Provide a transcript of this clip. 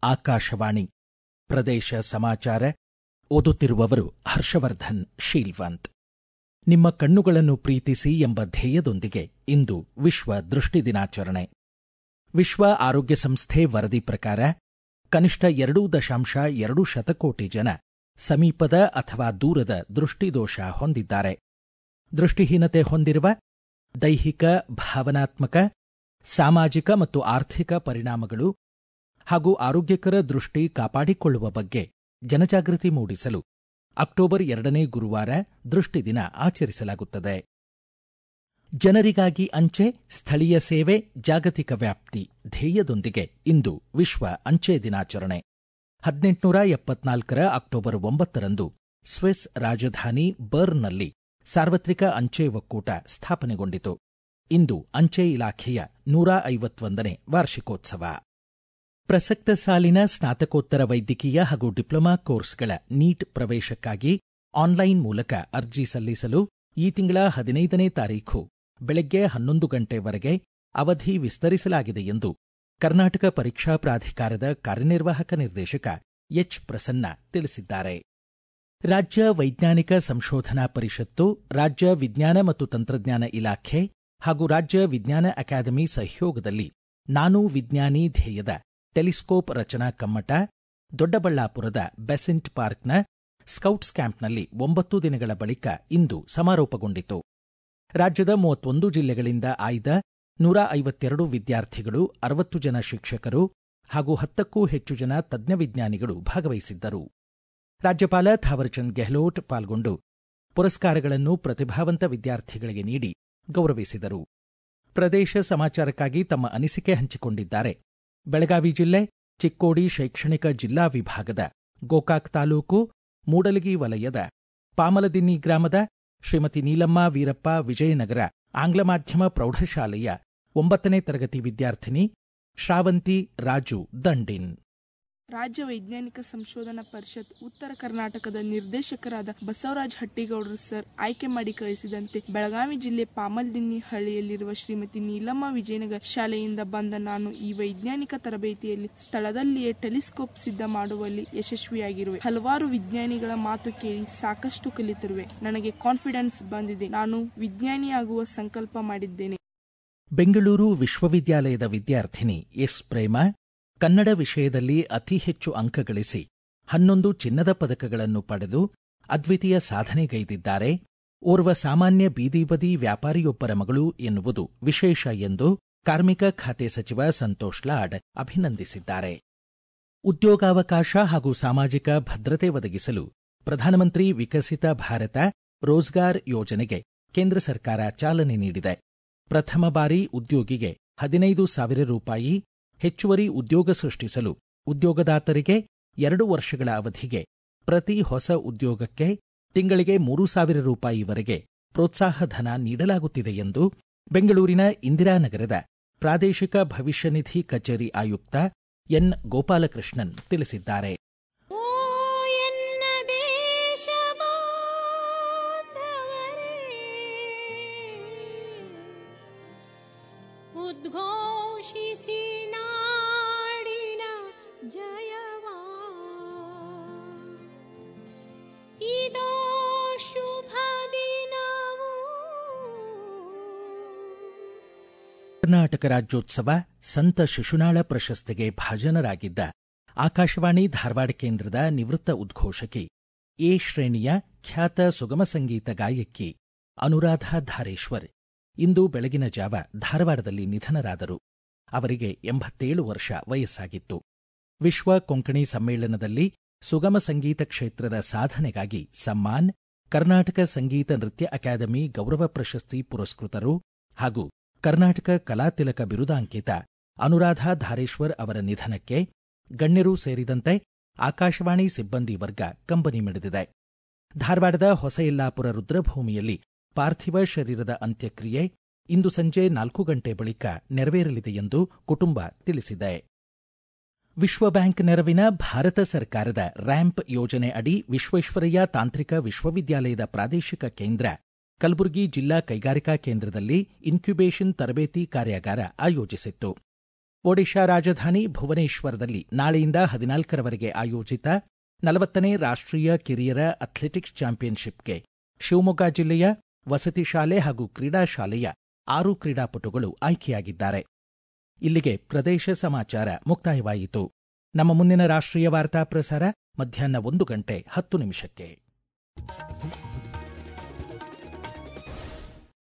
ಆಕಾಶವಾಣಿ ಪ್ರದೇಶ ಸಮಾಚಾರ ಓದುತ್ತಿರುವವರು ಹರ್ಷವರ್ಧನ್ ಶೀಲ್ವಂತ್ ನಿಮ್ಮ ಕಣ್ಣುಗಳನ್ನು ಪ್ರೀತಿಸಿ ಎಂಬ ಧ್ಯೇಯದೊಂದಿಗೆ ಇಂದು ವಿಶ್ವ ದೃಷ್ಟಿ ದಿನಾಚರಣೆ ವಿಶ್ವ ಆರೋಗ್ಯ ಸಂಸ್ಥೆ ವರದಿ ಪ್ರಕಾರ ಕನಿಷ್ಠ ಎರಡೂ ದಶಾಂಶ ಎರಡು ಶತಕೋಟಿ ಜನ ಸಮೀಪದ ಅಥವಾ ದೂರದ ದೃಷ್ಟಿದೋಷ ಹೊಂದಿದ್ದಾರೆ ದೃಷ್ಟಿಹೀನತೆ ಹೊಂದಿರುವ ದೈಹಿಕ ಭಾವನಾತ್ಮಕ ಸಾಮಾಜಿಕ ಮತ್ತು ಆರ್ಥಿಕ ಪರಿಣಾಮಗಳು ಹಾಗೂ ಆರೋಗ್ಯಕರ ದೃಷ್ಟಿ ಕಾಪಾಡಿಕೊಳ್ಳುವ ಬಗ್ಗೆ ಜನಜಾಗೃತಿ ಮೂಡಿಸಲು ಅಕ್ಟೋಬರ್ ಎರಡನೇ ಗುರುವಾರ ದೃಷ್ಟಿ ದಿನ ಆಚರಿಸಲಾಗುತ್ತದೆ ಜನರಿಗಾಗಿ ಅಂಚೆ ಸ್ಥಳೀಯ ಸೇವೆ ಜಾಗತಿಕ ವ್ಯಾಪ್ತಿ ಧ್ಯೇಯದೊಂದಿಗೆ ಇಂದು ವಿಶ್ವ ಅಂಚೆ ದಿನಾಚರಣೆ ಹದಿನೆಂಟುನೂರ ಎಪ್ಪತ್ನಾಲ್ಕರ ಅಕ್ಟೋಬರ್ ಒಂಬತ್ತರಂದು ಸ್ವಿಸ್ ರಾಜಧಾನಿ ಬರ್ನ್ನಲ್ಲಿ ಸಾರ್ವತ್ರಿಕ ಅಂಚೆ ಒಕ್ಕೂಟ ಸ್ಥಾಪನೆಗೊಂಡಿತು ಇಂದು ಅಂಚೆ ಇಲಾಖೆಯ ನೂರ ಐವತ್ತೊಂದನೇ ವಾರ್ಷಿಕೋತ್ಸವ ಪ್ರಸಕ್ತ ಸಾಲಿನ ಸ್ನಾತಕೋತ್ತರ ವೈದ್ಯಕೀಯ ಹಾಗೂ ಡಿಪ್ಲೊಮಾ ಕೋರ್ಸ್ಗಳ ನೀಟ್ ಪ್ರವೇಶಕ್ಕಾಗಿ ಆನ್ಲೈನ್ ಮೂಲಕ ಅರ್ಜಿ ಸಲ್ಲಿಸಲು ಈ ತಿಂಗಳ ಹದಿನೈದನೇ ತಾರೀಖು ಬೆಳಗ್ಗೆ ಹನ್ನೊಂದು ಗಂಟೆವರೆಗೆ ಅವಧಿ ವಿಸ್ತರಿಸಲಾಗಿದೆ ಎಂದು ಕರ್ನಾಟಕ ಪರೀಕ್ಷಾ ಪ್ರಾಧಿಕಾರದ ಕಾರ್ಯನಿರ್ವಾಹಕ ನಿರ್ದೇಶಕ ಎಚ್ ಪ್ರಸನ್ನ ತಿಳಿಸಿದ್ದಾರೆ ರಾಜ್ಯ ವೈಜ್ಞಾನಿಕ ಸಂಶೋಧನಾ ಪರಿಷತ್ತು ರಾಜ್ಯ ವಿಜ್ಞಾನ ಮತ್ತು ತಂತ್ರಜ್ಞಾನ ಇಲಾಖೆ ಹಾಗೂ ರಾಜ್ಯ ವಿಜ್ಞಾನ ಅಕಾಡೆಮಿ ಸಹಯೋಗದಲ್ಲಿ ನಾನು ವಿಜ್ಞಾನಿ ಧ್ಯೇಯದ ಟೆಲಿಸ್ಕೋಪ್ ರಚನಾ ಕಮ್ಮಟ ದೊಡ್ಡಬಳ್ಳಾಪುರದ ಬೆಸೆಂಟ್ ಪಾರ್ಕ್ನ ಸ್ಕೌಟ್ಸ್ ಕ್ಯಾಂಪ್ನಲ್ಲಿ ಒಂಬತ್ತು ದಿನಗಳ ಬಳಿಕ ಇಂದು ಸಮಾರೋಪಗೊಂಡಿತು ರಾಜ್ಯದ ಮೂವತ್ತೊಂದು ಜಿಲ್ಲೆಗಳಿಂದ ಆಯ್ದ ನೂರ ಐವತ್ತೆರಡು ವಿದ್ಯಾರ್ಥಿಗಳು ಅರವತ್ತು ಜನ ಶಿಕ್ಷಕರು ಹಾಗೂ ಹತ್ತಕ್ಕೂ ಹೆಚ್ಚು ಜನ ತಜ್ಞ ವಿಜ್ಞಾನಿಗಳು ಭಾಗವಹಿಸಿದ್ದರು ರಾಜ್ಯಪಾಲ ಥಾವರ್ಚಂದ್ ಗೆಹ್ಲೋಟ್ ಪಾಲ್ಗೊಂಡು ಪುರಸ್ಕಾರಗಳನ್ನು ಪ್ರತಿಭಾವಂತ ವಿದ್ಯಾರ್ಥಿಗಳಿಗೆ ನೀಡಿ ಗೌರವಿಸಿದರು ಪ್ರದೇಶ ಸಮಾಚಾರಕ್ಕಾಗಿ ತಮ್ಮ ಅನಿಸಿಕೆ ಹಂಚಿಕೊಂಡಿದ್ದಾರೆ ಬೆಳಗಾವಿ ಜಿಲ್ಲೆ ಚಿಕ್ಕೋಡಿ ಶೈಕ್ಷಣಿಕ ಜಿಲ್ಲಾ ವಿಭಾಗದ ಗೋಕಾಕ್ ತಾಲೂಕು ಮೂಡಲಗಿ ವಲಯದ ಪಾಮಲದಿನ್ನಿ ಗ್ರಾಮದ ಶ್ರೀಮತಿ ನೀಲಮ್ಮ ವೀರಪ್ಪ ವಿಜಯನಗರ ಆಂಗ್ಲ ಮಾಧ್ಯಮ ಪ್ರೌಢಶಾಲೆಯ ಒಂಬತ್ತನೇ ತರಗತಿ ವಿದ್ಯಾರ್ಥಿನಿ ಶ್ರಾವಂತಿ ರಾಜು ದಂಡಿನ್ ರಾಜ್ಯ ವೈಜ್ಞಾನಿಕ ಸಂಶೋಧನಾ ಪರಿಷತ್ ಉತ್ತರ ಕರ್ನಾಟಕದ ನಿರ್ದೇಶಕರಾದ ಬಸವರಾಜ ಹಟ್ಟಿಗೌಡರು ಸರ್ ಆಯ್ಕೆ ಮಾಡಿ ಕಳಿಸಿದಂತೆ ಬೆಳಗಾವಿ ಜಿಲ್ಲೆ ಪಾಮಲ್ದಿನ್ನಿ ಹಳ್ಳಿಯಲ್ಲಿರುವ ಶ್ರೀಮತಿ ನೀಲಮ್ಮ ವಿಜಯನಗರ ಶಾಲೆಯಿಂದ ಬಂದ ನಾನು ಈ ವೈಜ್ಞಾನಿಕ ತರಬೇತಿಯಲ್ಲಿ ಸ್ಥಳದಲ್ಲಿಯೇ ಟೆಲಿಸ್ಕೋಪ್ ಸಿದ್ಧ ಮಾಡುವಲ್ಲಿ ಯಶಸ್ವಿಯಾಗಿರುವೆ ಹಲವಾರು ವಿಜ್ಞಾನಿಗಳ ಮಾತು ಕೇಳಿ ಸಾಕಷ್ಟು ಕಲಿತಿರುವೆ ನನಗೆ ಕಾನ್ಫಿಡೆನ್ಸ್ ಬಂದಿದೆ ನಾನು ವಿಜ್ಞಾನಿಯಾಗುವ ಸಂಕಲ್ಪ ಮಾಡಿದ್ದೇನೆ ಬೆಂಗಳೂರು ವಿಶ್ವವಿದ್ಯಾಲಯದ ವಿದ್ಯಾರ್ಥಿನಿ ಎಸ್ ಪ್ರೇಮ ಕನ್ನಡ ವಿಷಯದಲ್ಲಿ ಅತಿ ಹೆಚ್ಚು ಅಂಕ ಗಳಿಸಿ ಹನ್ನೊಂದು ಚಿನ್ನದ ಪದಕಗಳನ್ನು ಪಡೆದು ಅದ್ವಿತೀಯ ಸಾಧನೆಗೈದಿದ್ದಾರೆ ಓರ್ವ ಸಾಮಾನ್ಯ ಬೀದಿ ಬದಿ ವ್ಯಾಪಾರಿಯೊಬ್ಬರ ಮಗಳು ಎನ್ನುವುದು ವಿಶೇಷ ಎಂದು ಕಾರ್ಮಿಕ ಖಾತೆ ಸಚಿವ ಸಂತೋಷ್ ಲಾಡ್ ಅಭಿನಂದಿಸಿದ್ದಾರೆ ಉದ್ಯೋಗಾವಕಾಶ ಹಾಗೂ ಸಾಮಾಜಿಕ ಭದ್ರತೆ ಒದಗಿಸಲು ಪ್ರಧಾನಮಂತ್ರಿ ವಿಕಸಿತ ಭಾರತ ರೋಜ್ಗಾರ್ ಯೋಜನೆಗೆ ಕೇಂದ್ರ ಸರ್ಕಾರ ಚಾಲನೆ ನೀಡಿದೆ ಪ್ರಥಮ ಬಾರಿ ಉದ್ಯೋಗಿಗೆ ಹದಿನೈದು ಸಾವಿರ ರೂಪಾಯಿ ಹೆಚ್ಚುವರಿ ಉದ್ಯೋಗ ಸೃಷ್ಟಿಸಲು ಉದ್ಯೋಗದಾತರಿಗೆ ಎರಡು ವರ್ಷಗಳ ಅವಧಿಗೆ ಪ್ರತಿ ಹೊಸ ಉದ್ಯೋಗಕ್ಕೆ ತಿಂಗಳಿಗೆ ಮೂರು ಸಾವಿರ ರೂಪಾಯಿವರೆಗೆ ಪ್ರೋತ್ಸಾಹ ಧನ ನೀಡಲಾಗುತ್ತಿದೆ ಎಂದು ಬೆಂಗಳೂರಿನ ಇಂದಿರಾನಗರದ ಪ್ರಾದೇಶಿಕ ಭವಿಷ್ಯ ನಿಧಿ ಕಚೇರಿ ಆಯುಕ್ತ ಎನ್ ಗೋಪಾಲಕೃಷ್ಣನ್ ತಿಳಿಸಿದ್ದಾರೆ ಓ ಎನ್ನ ದೇಶ ಬಾಂಧವರೇ ಉದ್ಘೋಷಿಸಿ ನಾಡಿನ ಜಯವಾ ಇದೋ ಶುಭ ದಿನವು ಕರ್ನಾಟಕ ರಾಜ್ಯೋತ್ಸವ ಸಂತ ಶಿಶುನಾಳ ಪ್ರಶಸ್ತಿಗೆ ಭಾಜನರಾಗಿದ್ದ ಆಕಾಶವಾಣಿ ಧಾರವಾಡ ಕೇಂದ್ರದ ನಿವೃತ್ತ ಉದ್ಘೋಷಕಿ ಎ ಶ್ರೇಣಿಯ ಖ್ಯಾತ ಸುಗಮ ಸಂಗೀತ ಗಾಯಕಿ ಅನುರಾಧ ಧಾರೇಶ್ವರ್ ಇಂದು ಬೆಳಗಿನ ಜಾವ ಧಾರವಾಡದಲ್ಲಿ ನಿಧನರಾದರು ಅವರಿಗೆ ಎಂಬತ್ತೇಳು ವರ್ಷ ವಯಸ್ಸಾಗಿತ್ತು ವಿಶ್ವ ಕೊಂಕಣಿ ಸಮ್ಮೇಳನದಲ್ಲಿ ಸುಗಮ ಸಂಗೀತ ಕ್ಷೇತ್ರದ ಸಾಧನೆಗಾಗಿ ಸಮ್ಮಾನ್ ಕರ್ನಾಟಕ ಸಂಗೀತ ನೃತ್ಯ ಅಕಾಡೆಮಿ ಗೌರವ ಪ್ರಶಸ್ತಿ ಪುರಸ್ಕೃತರು ಹಾಗೂ ಕರ್ನಾಟಕ ಕಲಾತಿಲಕ ಬಿರುದಾಂಕಿತ ಅನುರಾಧ ಧಾರೇಶ್ವರ್ ಅವರ ನಿಧನಕ್ಕೆ ಗಣ್ಯರು ಸೇರಿದಂತೆ ಆಕಾಶವಾಣಿ ಸಿಬ್ಬಂದಿ ವರ್ಗ ಕಂಬನಿ ಮಿಡಿದಿದೆ ಧಾರವಾಡದ ಹೊಸಯಲ್ಲಾಪುರ ರುದ್ರಭೂಮಿಯಲ್ಲಿ ಪಾರ್ಥಿವ ಶರೀರದ ಅಂತ್ಯಕ್ರಿಯೆ ಇಂದು ಸಂಜೆ ನಾಲ್ಕು ಗಂಟೆ ಬಳಿಕ ನೆರವೇರಲಿದೆ ಎಂದು ಕುಟುಂಬ ತಿಳಿಸಿದೆ ವಿಶ್ವ ಬ್ಯಾಂಕ್ ನೆರವಿನ ಭಾರತ ಸರ್ಕಾರದ ರ್ಯಾಂಪ್ ಯೋಜನೆ ಅಡಿ ವಿಶ್ವೇಶ್ವರಯ್ಯ ತಾಂತ್ರಿಕ ವಿಶ್ವವಿದ್ಯಾಲಯದ ಪ್ರಾದೇಶಿಕ ಕೇಂದ್ರ ಕಲಬುರಗಿ ಜಿಲ್ಲಾ ಕೈಗಾರಿಕಾ ಕೇಂದ್ರದಲ್ಲಿ ಇನ್ಕ್ಯುಬೇಷನ್ ತರಬೇತಿ ಕಾರ್ಯಾಗಾರ ಆಯೋಜಿಸಿತ್ತು ಒಡಿಶಾ ರಾಜಧಾನಿ ಭುವನೇಶ್ವರದಲ್ಲಿ ನಾಳೆಯಿಂದ ಹದಿನಾಲ್ಕರವರೆಗೆ ಆಯೋಜಿತ ನಲವತ್ತನೇ ರಾಷ್ಟ್ರೀಯ ಕಿರಿಯರ ಅಥ್ಲೆಟಿಕ್ಸ್ ಚಾಂಪಿಯನ್ಶಿಪ್ಗೆ ಶಿವಮೊಗ್ಗ ಜಿಲ್ಲೆಯ ವಸತಿ ಶಾಲೆ ಹಾಗೂ ಕ್ರೀಡಾ ಶಾಲೆಯ ಆರು ಕ್ರೀಡಾಪಟುಗಳು ಆಯ್ಕೆಯಾಗಿದ್ದಾರೆ ಇಲ್ಲಿಗೆ ಪ್ರದೇಶ ಸಮಾಚಾರ ಮುಕ್ತಾಯವಾಯಿತು ನಮ್ಮ ಮುಂದಿನ ರಾಷ್ಟ್ರೀಯ ವಾರ್ತಾ ಪ್ರಸಾರ ಮಧ್ಯಾಹ್ನ ಒಂದು ಗಂಟೆ ಹತ್ತು ನಿಮಿಷಕ್ಕೆ